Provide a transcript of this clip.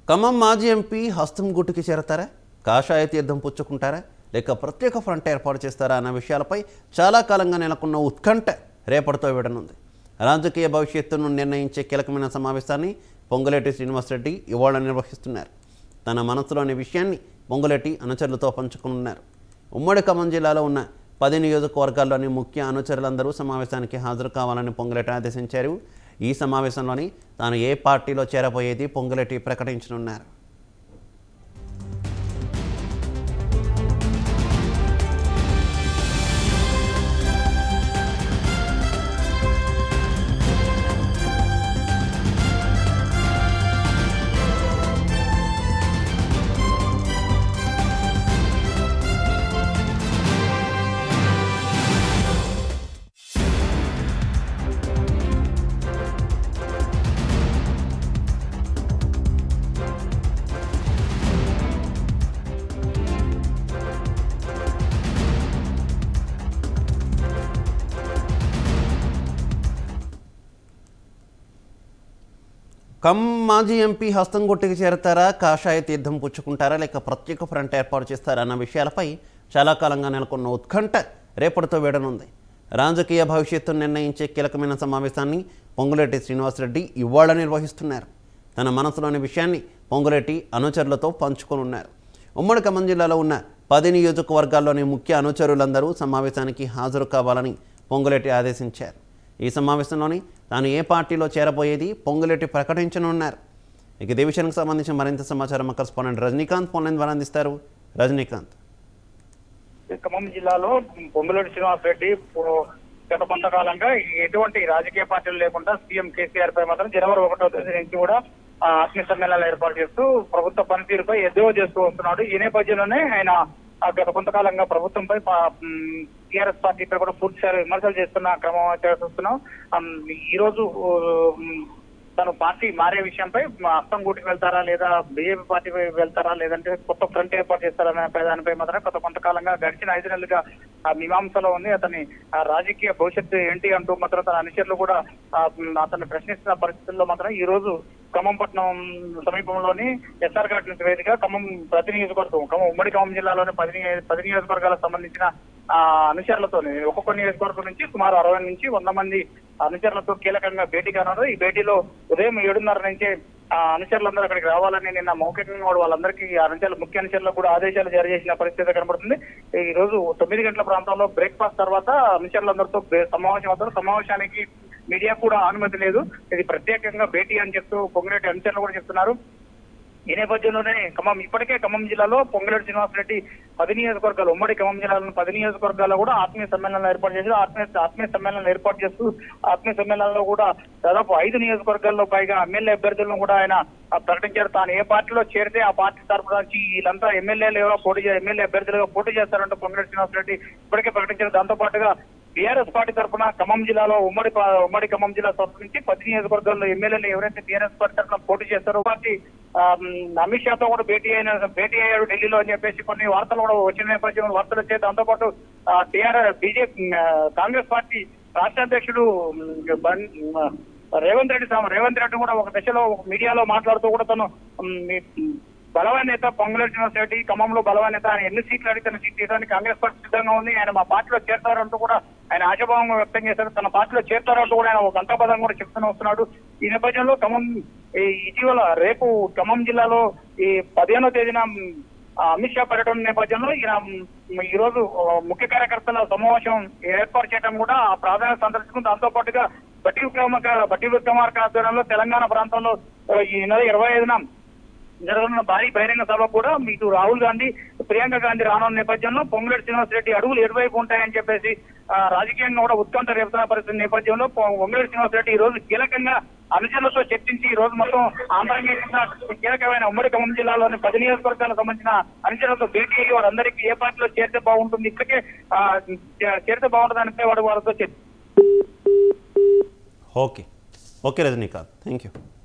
ఖమ్మం మాజీ ఎంపీ హస్తం గుట్టుకి చేరతారా కాషాయ తీర్థం పుచ్చుకుంటారా లేక ప్రత్యేక ఫ్రంట్ ఏర్పాటు చేస్తారా అన్న విషయాలపై చాలా కాలంగా నెలకొన్న ఉత్కంఠ రేపటితో విడనుంది రాజకీయ భవిష్యత్తును నిర్ణయించే కీలకమైన సమావేశాన్ని పొంగులేటి శ్రీనివాసరెడ్డి ఇవాళ నిర్వహిస్తున్నారు తన మనసులోని విషయాన్ని పొంగులేటి అనుచరులతో పంచుకున్నారు ఉమ్మడి ఖమ్మం జిల్లాలో ఉన్న పది నియోజకవర్గాల్లోని ముఖ్య అనుచరులందరూ సమావేశానికి హాజరు కావాలని పొంగులేటి ఆదేశించారు ఈ సమావేశంలోని తాను ఏ పార్టీలో చేరబోయేది పొంగులేటి ప్రకటించనున్నారు కమ్ మాజీ ఎంపీ హస్తం గుట్టుకి చేరతారా కాషాయ తీర్థం పుచ్చుకుంటారా లేక ప్రత్యేక ఫ్రంట్ ఏర్పాటు చేస్తారా అన్న విషయాలపై చాలా కాలంగా నెలకొన్న ఉత్కంఠ రేపటితో వేడనుంది రాజకీయ భవిష్యత్తును నిర్ణయించే కీలకమైన సమావేశాన్ని పొంగులేటి శ్రీనివాసరెడ్డి ఇవాళ నిర్వహిస్తున్నారు తన మనసులోని విషయాన్ని పొంగులేటి అనుచరులతో పంచుకోనున్నారు ఉమ్మడి ఖమ్మం జిల్లాలో ఉన్న పది నియోజకవర్గాల్లోని ముఖ్య అనుచరులందరూ సమావేశానికి హాజరు కావాలని పొంగులేటి ఆదేశించారు ఈ సమావేశంలోని తాను ఏ పార్టీలో చేరబోయేది పొంగులేటి ప్రకటించనున్నారు ఇక ఇదే విషయానికి సంబంధించి మరింత సమాచారం మా కరెస్పాండెంట్ రజనీకాంత్ ఫోన్ లైన్ ద్వారా అందిస్తారు రజనీకాంత్ ఖమ్మం జిల్లాలో పొంగులేటి శ్రీనివాస్ రెడ్డి పో- గత కొంతకాలంగా ఎటువంటి రాజకీయ పార్టీలు లేకుండా సీఎం కేసీఆర్ పై మాత్రం జనవరి ఒకటో తేదీ నుంచి కూడా ఆ, ఆత్మీయ సమ్మేళనాలు ఏర్పాటు చేస్తూ ప్రభుత్వ పనితీరుపై ఎద్దేవా చేస్తూ వస్తున్నాడు ఈ నేపథ్యంలోనే ఆయన ఆ, గత కొంతకాలంగా ప్రభుత్వంపై టీఆర్ఎస్ పార్టీపై కూడా పూర్తి స్థాయి విమర్శలు చేస్తున్న క్రమం అయితే చూస్తున్నాం ఆమ్, ఈ రోజు ఉమ్, తను పార్టీ మారే విషయంపై మా అస్తం గూటికి వెళ్తారా లేదా బీజేపీ పార్టీ వెళ్తారా లేదంటే కొత్త ఫ్రంట్ ఏర్పాటు చేస్తారనే దానిపై మాత్రం కొత్త కొంతకాలంగా గడిచిన ఐదు నెలలుగా ఆ మీమాంసలో ఉంది అతని ఆ రాజకీయ భవిష్యత్తు ఏంటి అంటూ మాత్రం తన అనుచరులు కూడా ఆ, మ్, అతన్ని ప్రశ్నిస్తున్న పరిస్థితుల్లో మాత్రం ఈ రోజు ఖమ్మం పట్టణం సమీపంలోని ఎస్ఆర్ ఘాట్ నుంచి వేదిక ఖమ్మం ప్రతి నియోజకవర్గం ఖమ్మం ఉమ్మడి ఖమ్మం జిల్లాలోని పది నియో- పది నియోజకవర్గాలకు సంబంధించిన ఆ అనుచరులతో ఒక్కొక్క నియోజకవర్గం నుంచి సుమారు అరవై నుంచి వంద మంది అనుచరులతో కీలకంగా భేటీ కానున్నారు ఈ భేటీలో ఉదయం ఏడున్నర నుంచే ఆ అనుచరులందరూ అక్కడికి రావాలని నిన్న మౌఖికంగా కూడా వాళ్ళందరికీ ఆ అనుచరులు ముఖ్య అనుచరులకు కూడా ఆదేశాలు జారీ చేసిన పరిస్థితి కనబడుతుంది ఈ రోజు తొమ్మిది గంటల ప్రాంతంలో బ్రేక్ఫాస్ట్ తర్వాత అనుచరులందరితో బే- సమావేశం అవుతారు సమావేశానికి మీడియా కూడా అనుమతి లేదు ఇది ప్రత్యేకంగా భేటీ అని చెప్తూ పొంగిరెడ్డి అనుచరులు కూడా చెప్తున్నారు ఈ నేపథ్యంలోనే ఖమ్మం ఇప్పటికే ఖమ్మం జిల్లాలో పొంగిరెడ్డి శ్రీనివాసరెడ్డి పది నియోజకవర్గాలు ఉమ్మడి ఖమ్మం జిల్లాలోని పది నియోజకవర్గాల్లో కూడా ఆత్మీయ సమ్మేళనాలు ఏర్పాటు చేశారు ఆత్మీయ ఆత్మీయ సమ్మేళనాలు ఏర్పాటు చేస్తూ ఆత్మీయ సమ్మేళనాల్లో కూడా దాదాపు ఐదు నియోజకవర్గాల్లో పైగా ఎమ్మెల్యే అభ్యర్థులను కూడా ఆయన ఆ, ప్రకటించారు తాను ఏ పార్టీలో చేరితే ఆ పార్టీ తరఫున నుంచి వీళ్ళంతా ఎమ్మెల్యేలు ఎవరో పోటీ చే- ఎమ్మెల్యే అభ్యర్థులుగా పోటీ చేస్తారంటూ పొంగిరెడ్డి శ్రీనివాసరెడ్డి ఇప్పటికే ప్రకటించారు దాంతో పాటుగా టీఆర్ఎస్ పార్టీ తరఫున ఖమ్మం జిల్లాలో ఉమ్మడి ప- ఉమ్మడి ఖమ్మం జిల్లా తరఫు నుంచి పది నియోజకవర్గాల్లో ఎమ్మెల్యేలు ఎవరైతే టీఆర్ఎస్ పార్టీ తరఫున పోటీ చేస్తారో పార్టీ ఆ, మ్, అమిత్ షాతో కూడా భేటీ అయిన భేటీ అయ్యాడు ఢిల్లీలో అని చెప్పేసి కొన్ని వార్తలు కూడా వచ్చిన నేపథ్యంలో వార్తలు వచ్చాయి దాంతో పాటు టీఆర్ఎస్ బీజేపీ కాంగ్రెస్ పార్టీ రాష్ట్ర అధ్యక్షుడు మ్, బన్- మ్, రేవంత్ రెడ్డి సామ రేవంత్ రెడ్డి కూడా ఒక దశలో ఒక మీడియాలో మాట్లాడుతూ కూడా తను మ్, మీ- బలమైన నేత పొంగులేటి శ్రీనివాస్ రెడ్డి ఖమ్మంలో బలమైన నేత ఆయన ఎన్ని సీట్లు అడిగితే అన్ని సీట్లు ఇవ్వడానికి కాంగ్రెస్ పార్టీ సిద్ధంగా ఉంది ఆయన మా పార్టీలో చేరతారంటూ కూడా ఆయన ఆశాభావం వ్యక్తం చేశారు తన పార్టీలో చేరతారంటూ కూడా ఆయన ఒక గంటపదం కూడా చెప్తూనే వస్తున్నాడు ఈ నేపథ్యంలో ఖమ్మం ఈ ఇటీవల రేపు ఖమ్మం జిల్లాలో ఈ పదిహేనో తేదీన మ్, ఆ అమిత్ షా పర్యటన నేపథ్యంలో ఈయన మ్, ఈ రోజు ఆ, ముఖ్య కార్యకర్తల సమావేశం ఏర్పాటు చేయడం కూడా ఆ ప్రాధాన్యత సందర్శించుకుని దాంతో పాటుగా బట్టి విక్రమార్క బట్టి విక్రమార్క ఆధ్వర్యంలో తెలంగాణ ప్రాంతంలో ఆ, ఈ నెల ఇరవై ఐదున జరగనున్న భారీ బహిరంగ సభ కూడా మీకు రాహుల్ గాంధీ ప్రియాంక గాంధీ రానున్న నేపథ్యంలో పొంగులేటి శ్రీనివాస్ రెడ్డి అడుగులు ఎటువైపు ఉంటాయని చెప్పేసి ఆ, రాజకీయంగా కూడా ఉత్కంఠ రేపుతున్న పరిస్థితి నేపథ్యంలో పొ- పొంగులేటి శ్రీనివాస్ రెడ్డి ఈ రోజు కీలకంగా అనుచరులతో చర్చించి ఈ రోజు మొత్తం ఆంధ్రప్రదేశ్ కీలకమైన ఉమ్మడి ఖమ్మం జిల్లాలోని పది నియోజకవర్గాలకు సంబంధించిన అనుచరులతో భేటీ అయ్యి వారందరికీ ఏ పార్టీలో చేరితే బాగుంటుంది ఇప్పటికే ఆ, చే- చేరితే బాగుంటుంది అంటే వాడు వారితో చర్చ okay okay Rajinikanth thank you